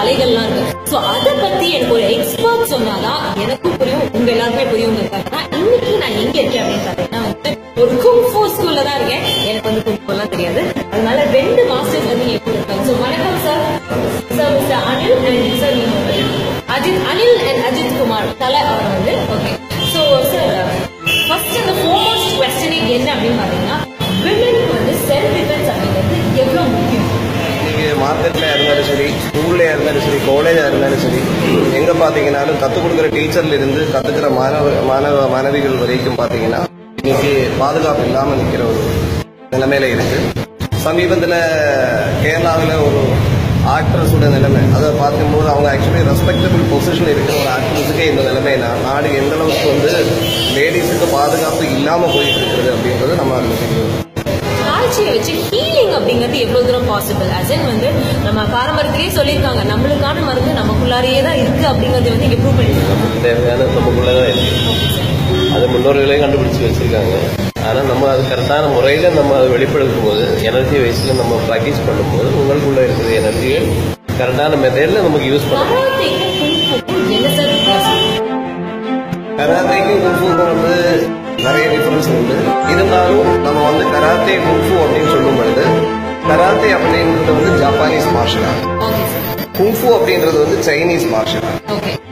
கலைகள்லாம் இருக்கு சோ அத பத்தி எனக்கு ஒரு எக்ஸ்பர்ட் சொன்னாதான் எனக்கும் புரியும் உங்க எல்லாருக்குமே புரியுங்கிறதுக்காக இன்னைக்கு நான் எங்க இருக்கேன் அப்படின்னு பாத்தீங்கன்னா வந்து ஒரு குங்ஃபோ ஸ்கூல்ல தான் இருக்கேன் எனக்கு வந்து குங்ஃபோலாம் தெரியாது அதனால ரெண்டு மாஸ்டர்ஸ் வந்து என் கூட இருக்காங்க ஸோ வணக்கம் sir sir mister Anil and sir Ajith Anil and Ajith Kumar தலை அவர் வந்து ஓகே ஸோ சார் ஃபர்ஸ்ட் அந்த ஃபோர்மோஸ்ட் கொஸ்டினே என்ன அப்படின்னு பாத்தீங்கன்னா விமனுக்கு வந்து செல்ஃப் டிஃபென்ஸ் அப்படிங்கிறது எவ்வளவு முக்கியம் இன்னைக்கு மார்க்கெட்ல இருந்தாலும் சரி ஸ்கூல்ல இருந்தாலும் சரி காலேஜா இருந்தாலும் சரி எங்க பாத்தீங்கன்னாலும் கத்துக் கொடுக்குற டீச்சர்ல இருந்து கத்துக்கிற மாணவ மாணவ மாணவிகள் வரைக்கும் பாத்தீங்கன்னா இன்னைக்கு பாதுகாப்பு இல்லாம நிக்கிற ஒரு நிலைமையில இருக்கு சமீபத்துல கேரளாவில் ஒரு ஆக்ட்ரஸோட நிலைமை அதை பார்க்கும்போது அவங்க ஆக்சுவலி ரெஸ்பெக்டபிள் பொசிஷன் இருக்கிற ஒரு ஆக்ட்ரஸுக்கே இந்த நிலைமைனா நாடு எந்த அளவுக்கு வந்து லேடிஸுக்கு பாதுகாப்பு இல்லாம போயிட்டு இருக்கிறது அப்படின்றது நம்ம அதில் தெரியும் காய்ச்சியை வச்சு ஹீலிங் அப்படிங்கிறது எவ்வளவு தூரம் பாசிபிள் அசன் வந்து நம்ம பாரம்பரியத்திலேயே சொல்லியிருக்காங்க நம்மளுக்கான மருந்து நமக்குள்ளாரையே தான் இருக்கு அப்படிங்கறது வந்து இங்க ப்ரூவ் பண்ணிருக்காங்க தேவையான நமக்குள்ளதான் இருக்கு அது முன்னோர்களே கண்டுபிடிச்சு வச்சிருக்காங்க ஆனா நம்ம அது கரெக்டான முறையில நம்ம அதை வெளிப்படுத்தும் போது எனர்ஜி வைஸ்ல நம்ம ப்ராக்டிஸ் பண்ணும்போது உங்களுக்குள்ள இருக்கிற எனர்ஜியை கரெக்டான மெத்தட்ல நமக்கு யூஸ் பண்ணணும் கராத்தேக்கு குங்ஃபுக்கும் என்ன சார் வித்தியாசம் கராத்தேக்கும் குங்ஃபுக்கும் வந்து நிறைய டிஃபரன்ஸ் உண்டு இருந்தாலும் நம்ம வந்து கராத்தே குங்ஃபு அப்படின்னு சொல்லும் பொழுது கராத்தே அப்படின்றது வந்து Japanese martial art okay sir kung fu அப்படின்றது வந்து சைனீஸ் மார்ஷல் ஆர்ட் ஓகே